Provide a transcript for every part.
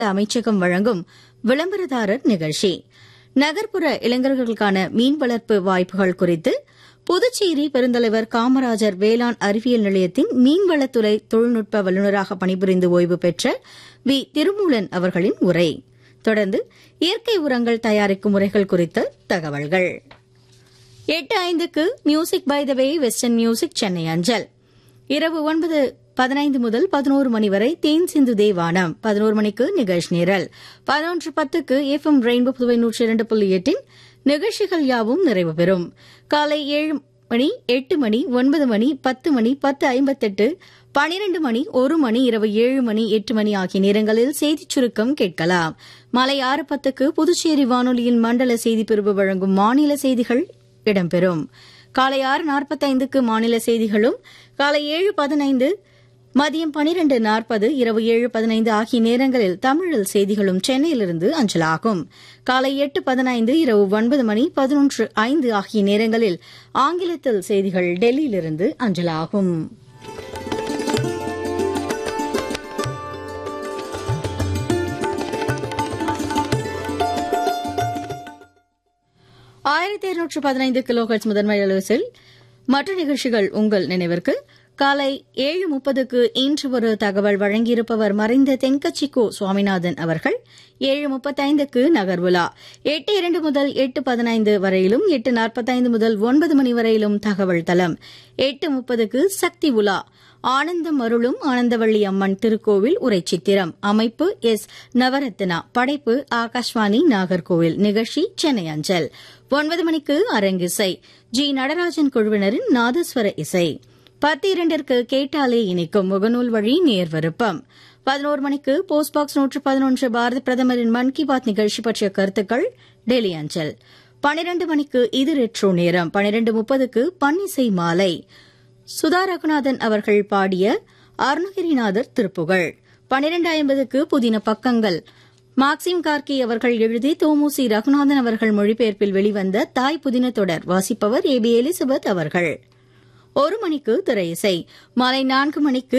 அமைச்சகம் வழங்கும் விளம்பரதாரர் நிகழ்ச்சி நகர்ப்புற இளைஞர்களுக்கான மீன் வளர்ப்பு வாய்ப்புகள் குறித்து புதுச்சேரி பெருந்தலைவர் காமராஜர் வேளாண் அறிவியல் நிலையத்தின் மீன்வளத்துறை தொழில்நுட்ப வல்லுநராக பணிபுரிந்து ஓய்வு பெற்ற வி திருமூலன் அவர்களின் உரை தொடர்ந்து இயற்கை உரங்கள் தயாரிக்கும் முறைகள் குறித்த தகவல்கள் எட்டு ஐந்துக்கு music by the way western music Chennai அஞ்சல் இரவு ஒன்பது பதினைந்து முதல் பதினோரு மணி வரை தேன் சிந்து தேவானம் பதினோரு மணிக்கு நிகழ்ச்சி நிரல் பதினொன்று பத்துக்கு எஃப் எம் ரெயின்போ புதுவை நூற்றி இரண்டு புள்ளி எட்டின் நிகழ்ச்சிகள் யாவும் நிறைவு பெறும் காலை ஏழு மணி எட்டு மணி ஒன்பது மணி பத்து மணி பத்து ஐம்பத்தெட்டு பனிரெண்டு மணி ஒரு மணி இரவு ஏழு மணி எட்டு மணி ஆகிய நேரங்களில் செய்திச் சுருக்கம் கேட்கலாம் மாலை ஆறு பத்துக்கு புதுச்சேரி வானொலியின் மண்டல செய்திப் பிரிவு வழங்கும் மாநில செய்திகள் இடம்பெறும் காலை ஆறு நாற்பத்தைந்துக்கு மாநில செய்திகளும் காலை ஏழு பதினைந்து மதியம் பனிரெண்டு நாற்பது இரவு ஏழு பதினைந்து ஆகிய நேரங்களில் தமிழில் செய்திகளும் சென்னையிலிருந்து அஞ்சலாகும் காலை எட்டு பதினைந்து இரவு ஒன்பது மணி பதினொன்று ஐந்து ஆகிய நேரங்களில் ஆங்கிலத்தில் செய்திகள் டெல்லியிலிருந்து அஞ்சலாகும் ஆயிரத்தி இருநூற்று பதினைந்து கிலோஹெர்ட்ஸ் முதன்மை அலுவலில் மற்ற நிகழ்ச்சிகள் உங்கள் நினைவிற்கு காலை ஏழு முப்பதுக்கு இன்று ஒரு தகவல் வழங்கியிருப்பவர் மறைந்த தென்கட்சிக்கோ சுவாமிநாதன் அவர்கள் ஏழு முப்பத்தைந்துக்கு நகர்வுலா எட்டு இரண்டு முதல் எட்டு பதினைந்து வரையிலும் எட்டு நாற்பத்தைந்து முதல் ஒன்பது மணி வரையிலும் தகவல் தளம் எட்டு முப்பதுக்கு சக்தி உலா ஆனந்தம் அருளும் ஆனந்தவள்ளி அம்மன் திருக்கோவில் உரைச்சித்திரம் அமைப்பு எஸ் நவரத்னா படைப்பு ஆகாஷ்வாணி நாகர்கோவில் நிகழ்ச்சி சென்னை அஞ்சல் ஒன்பது மணிக்கு அரங்கிசை ஜி நடராஜன் குழுவினரின் நாதஸ்வர இசை பத்து இரண்டிற்கு கேட்டாலே இனிக்கும் முகநூல் வழி நேர்வருப்பம் பதினோரு மணிக்கு போஸ்ட் பாக்ஸ் நூற்று பதினொன்று பாரத பிரதமரின் மன் கி பாத் நிகழ்ச்சி பற்றிய கருத்துக்கள் டெல்லி அஞ்சல் பனிரண்டு மணிக்கு இது ரெட்ரோ நேரம் பனிரண்டு முப்பதுக்கு பன்னிசை மாலை சுதா ரகுநாதன் அவர்கள் பாடிய அருணகிரிநாதர் திருப்புகழ் பனிரண்டு ஐம்பதுக்கு புதின பக்கங்கள் மார்க்சிம் கார்கி அவர்கள் எழுதி தோமுசி ரகுநாதன் அவர்கள் மொழிபெயர்ப்பில் வெளிவந்த தாய் புதின தொடர் வாசிப்பவர் ஏ பி எலிசபெத் அவர்கள் ஒரு மணிக்கு திரையிசை மாலை நான்கு மணிக்கு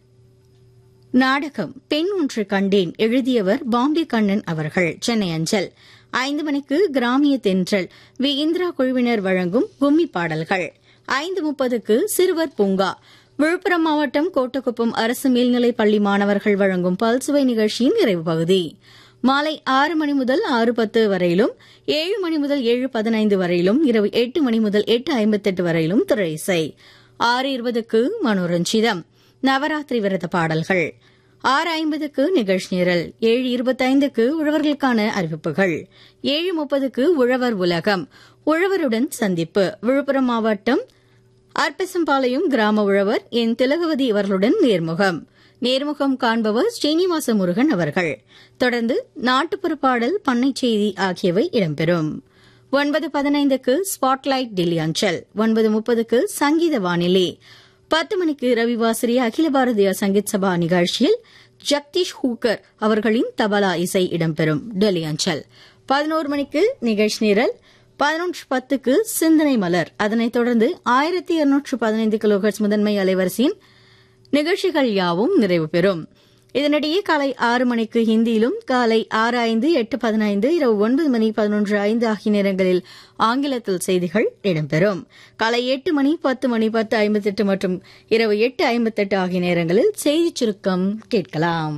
நாடகம் பெண் ஒன்று கண்டேன் எழுதியவர் பாம்பே கண்ணன் அவர்கள் சென்னை அஞ்சல் ஐந்து மணிக்கு கிராமிய தென்றல் வி இந்திரா குழுவினர் வழங்கும் கும்மி பாடல்கள் ஐந்து முப்பதுக்கு சிறுவர் பூங்கா விழுப்புரம் மாவட்டம் கோட்டக்குப்பம் அரசு மேல்நிலைப் பள்ளி மாணவர்கள் வழங்கும் பல்சுவை நிகழ்ச்சியின் நிறைவு பகுதி மாலை ஆறு மணி முதல் ஆறு பத்து வரையிலும் ஏழு மணி முதல் ஏழு பதினைந்து வரையிலும் இரவு எட்டு மணி முதல் எட்டு ஐம்பத்தெட்டு வரையிலும் திரை இசை ஆறு இருபதுக்கு மனோரஞ்சிதம் நவராத்திரி விரத பாடல்கள் ஆறு ஐம்பதுக்கு நிகழ்ச்சி நிரல் ஏழு இருபத்தைந்துக்கு உழவர்களுக்கான அறிவிப்புகள் ஏழு முப்பதுக்கு உழவர் உலகம் உழவருடன் சந்திப்பு விழுப்புரம் மாவட்டம் அர்ப்பசம்பாளையம் கிராம உழவர் என் திலகவதி அவர்களுடன் நேர்முகம் நேர்முகம் காண்பவர் ஸ்ரீனிவாச முருகன் அவர்கள் தொடர்ந்து நாட்டுப்புற பாடல் பண்ணை செய்தி ஆகியவை இடம்பெறும் ஒன்பது பதினைந்துக்கு ஸ்பாட்லைட் டெல்லி அஞ்சல் ஒன்பது முப்பதுக்கு சங்கீத வானிலை பத்து மணிக்கு ரவிவாசரி அகில பாரதிய சங்கீத் சபா நிகழ்ச்சியில் ஜக்தீஷ் ஹூக்கர் அவர்களின் தபலா இசை இடம்பெறும் டெல்லி அஞ்சல் பதினோரு மணிக்கு நிகழ்ச்சி நிரல் பதினொன்று பத்துக்கு சிந்தனை மலர் அதனைத் தொடர்ந்து ஆயிரத்தி இருநூற்று பதினைந்து கிலோஹெர்ட்ஸ் முதன்மை அலைவரிசையின் நிகழ்ச்சிகள் யாவும் நிறைவு பெறும் இதனிடையே காலை ஆறு மணிக்கு ஹிந்தியிலும் காலை ஆறு ஐந்து எட்டு பதினைந்து இரவு ஒன்பது மணி பதினொன்று ஐந்து ஆகிய நேரங்களில் ஆங்கிலத்தில் செய்திகள் இடம்பெறும் காலை எட்டு மணி பத்து மணி பத்து ஐம்பத்தெட்டு மற்றும் இரவு எட்டு ஐம்பத்தெட்டு ஆகிய நேரங்களில் செய்திச் சுருக்கம் கேட்கலாம்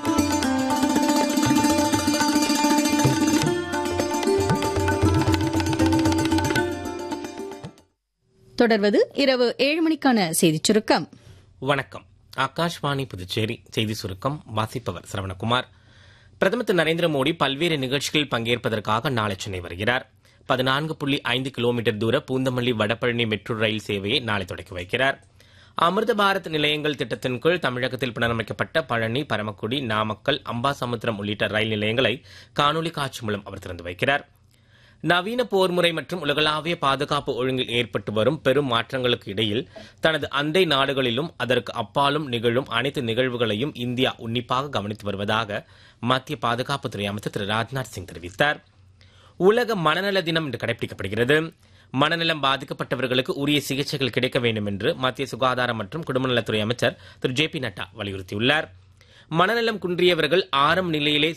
தொடர்வது இரவு ஏழு மணிக்கான செய்திச் சுருக்கம் வணக்கம் ஆகாஷ்வாணி புதுச்சேரி செய்தி சுருக்கம் வாசிப்பவர் சரவணகுமார் பிரதமர் திரு நரேந்திர மோடி பல்வேறு நிகழ்ச்சிகளில் பங்கேற்பதற்காக நாளை சென்னை வருகிறார் பதினான்கு புள்ளி ஐந்து கிலோமீட்டர் தூர பூந்தமல்லி வடபழனி மெட்ரோ ரயில் சேவையை நாளை தொடக்கி வைக்கிறார் அமிர்த பாரத் நிலையங்கள் திட்டத்தின் கீழ் தமிழகத்தில் புனரமைக்கப்பட்ட பழனி பரமக்குடி நாமக்கல் அம்பாசமுத்திரம் உள்ளிட்ட ரயில் நிலையங்களை காணொலி காட்சி மூலம் அவர் திறந்து வைக்கிறார் நவீன போர் முறை மற்றும் உலகளாவிய பாதுகாப்பு ஒழுங்கில் ஏற்பட்டு வரும் பெரும் மாற்றங்களுக்கு இடையில் தனது அண்டை நாடுகளிலும் அதற்கு அப்பாலும் நிகழும் அனைத்து நிகழ்வுகளையும் இந்தியா உன்னிப்பாக கவனித்து வருவதாக மத்திய பாதுகாப்புத்துறை அமைச்சர் திரு ராஜ்நாத் சிங் தெரிவித்தார் உலக மனநல தினம் இன்று கடைபிடிக்கப்படுகிறது மனநலம் பாதிக்கப்பட்டவர்களுக்கு உரிய சிகிச்சைகள் கிடைக்க வேண்டும் என்று மத்திய சுகாதாரம் மற்றும் குடும்பநலத்துறை அமைச்சர் திரு ஜே பி நட்டா வலியுறுத்தியுள்ளார் மனநலம் குன்றியவர்கள் ஆரம்ப நிலையிலே